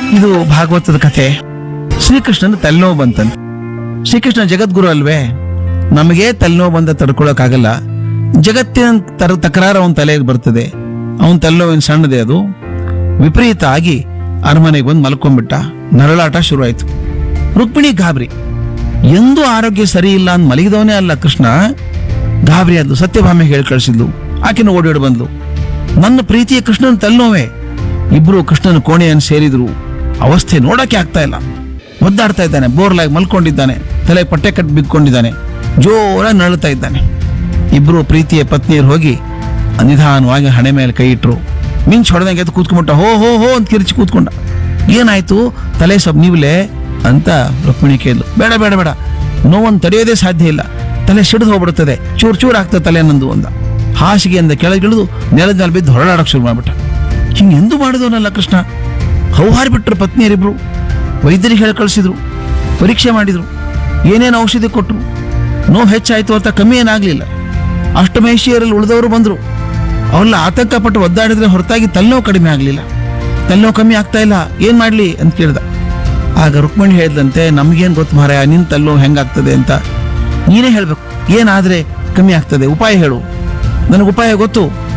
ಇದು ಭಾಗವತದ ಕಥೆ ಶ್ರೀಕೃಷ್ಣನ ತಲೆನೋವು ಬಂತಂತೆ ಶ್ರೀಕೃಷ್ಣ ಜಗದ್ಗುರು ಅಲ್ವೇ ನಮಗೆ ತಲೆನೋವು ಬಂದ ತಡ್ಕೊಳಕ್ಕಾಗಲ್ಲ ಜಗತ್ತಿನ ತರ ತಕರಾರು ಅವನ ತಲೆಗೆ ಬರ್ತದೆ ಅವನ ತಲೆನೋವಿನ ಸಣ್ಣದೆ ಅದು ವಿಪರೀತ ಆಗಿ ಅರಮನೆಗೆ ಬಂದು ಮಲ್ಕೊಂಡ್ಬಿಟ್ಟ ನರಳಾಟ ಶುರುವಾಯ್ತು ರುಕ್ಮಿಣಿ ಗಾಬರಿ ಎಂದೂ ಆರೋಗ್ಯ ಸರಿ ಇಲ್ಲ ಅಂತ ಮಲಗಿದವನೇ ಅಲ್ಲ ಕೃಷ್ಣ ಗಾಬರಿ ಆದ್ಲು ಸತ್ಯಭಾಮೆ ಹೇಳಿ ಕಳಿಸಿದ್ಲು ಆಕೆನ ಓಡೋಡಿ ಬಂದ್ಲು ನನ್ನ ಪ್ರೀತಿಯ ಕೃಷ್ಣನ ತಲೆನೋವೆ ಇಬ್ರು ಕೃಷ್ಣನ ಕೋಣೆಯನ್ನು ಸೇರಿದ್ರು ಅವಸ್ಥೆ ನೋಡಕ್ಕೆ ಆಗ್ತಾ ಇಲ್ಲ ಒದ್ದಾಡ್ತಾ ಇದ್ದಾನೆ ಬೋರ್ಲಾಗಿ ಮಲ್ಕೊಂಡಿದ್ದಾನೆ ತಲೆ ಪಟ್ಟೆ ಕಟ್ಟಿ ಬಿದ್ಕೊಂಡಿದ್ದಾನೆ ಜೋರಾಗಿ ನರಳುತ್ತಾ ಇದ್ದಾನೆ ಇಬ್ರು ಪ್ರೀತಿಯ ಪತ್ನಿಯರು ಹೋಗಿ ನಿಧಾನವಾಗಿ ಹಣೆ ಮೇಲೆ ಕೈ ಇಟ್ರು ಮಿಂಚ್ ಹೊಡೆದಂಗೆ ಎದ್ದು ಕೂತ್ಕೊಂಡ್ಬಿಟ್ಟ ಹೋ ಹೋ ಹೋ ಅಂತ ಕಿರಿಚಿ ಕೂತ್ಕೊಂಡ ಏನಾಯ್ತು ತಲೆ ಸ್ವಲ್ಪ ನೀವ್ಲೆ ಅಂತ ರುಕ್ಮಿಣಿ ಕೇಳಿದ್ಲು ಬೇಡ ಬೇಡ ಬೇಡ ನೋವನ್ನು ತಡೆಯೋದೇ ಸಾಧ್ಯ ಇಲ್ಲ ತಲೆ ಸಿಡಿದು ಹೋಗ್ಬಿಡುತ್ತದೆ ಚೂರ್ ಚೂರ್ ಆಗ್ತದೆ ತಲೆ ನಂದು ಅಂದ ಹಾಸಿಗೆಯಿಂದ ಕೆಳಗಿಳಿದು ನೆಲದ ಮೇಲೆ ಬಿದ್ದು ಹೊರಡಾಡಕ್ಕೆ ಶುರು ಮಾಡ್ಬಿಟ್ಟ ಹಿಂಗೆ ಎಂದು ಮಾಡಿದವನಲ್ಲ ಕೃಷ್ಣ ಹೌಹಾರಿ ಬಿಟ್ರು ಪತ್ನಿಯರಿಬ್ರು ವೈದ್ಯರಿಗೆ ಹೇಳಿ ಕಳಿಸಿದ್ರು ಪರೀಕ್ಷೆ ಮಾಡಿದ್ರು ಏನೇನು ಔಷಧಿ ಕೊಟ್ಟರು ನೋವು ಹೆಚ್ಚಾಯ್ತು ಅಂತ ಕಮ್ಮಿ ಏನಾಗಲಿಲ್ಲ ಅಷ್ಟಮೇಶಿಯರಲ್ಲಿ ಉಳಿದವರು ಬಂದರು ಅವರೆಲ್ಲ ಆತಂಕ ಪಟ್ಟು ಒದ್ದಾಡಿದ್ರೆ ಹೊರತಾಗಿ ತಲೆನೋವು ಕಡಿಮೆ ಆಗಲಿಲ್ಲ ತಲೆನೋವು ಕಮ್ಮಿ ಆಗ್ತಾ ಇಲ್ಲ ಏನು ಮಾಡಲಿ ಅಂತ ಕೇಳ್ದ ಆಗ ರುಕ್ಮಿಣಿ ಹೇಳಿದಂತೆ ನಮಗೇನು ಗೊತ್ತು ಮಾರಾಯ ನಿನ್ನ ತಲೆನೋವು ಹೆಂಗಾಗ್ತದೆ ಅಂತ ನೀನೇ ಹೇಳಬೇಕು ಏನಾದರೆ ಕಮ್ಮಿ ಆಗ್ತದೆ ಉಪಾಯ ಹೇಳು ನನಗೆ ಉಪಾಯ ಗೊತ್ತು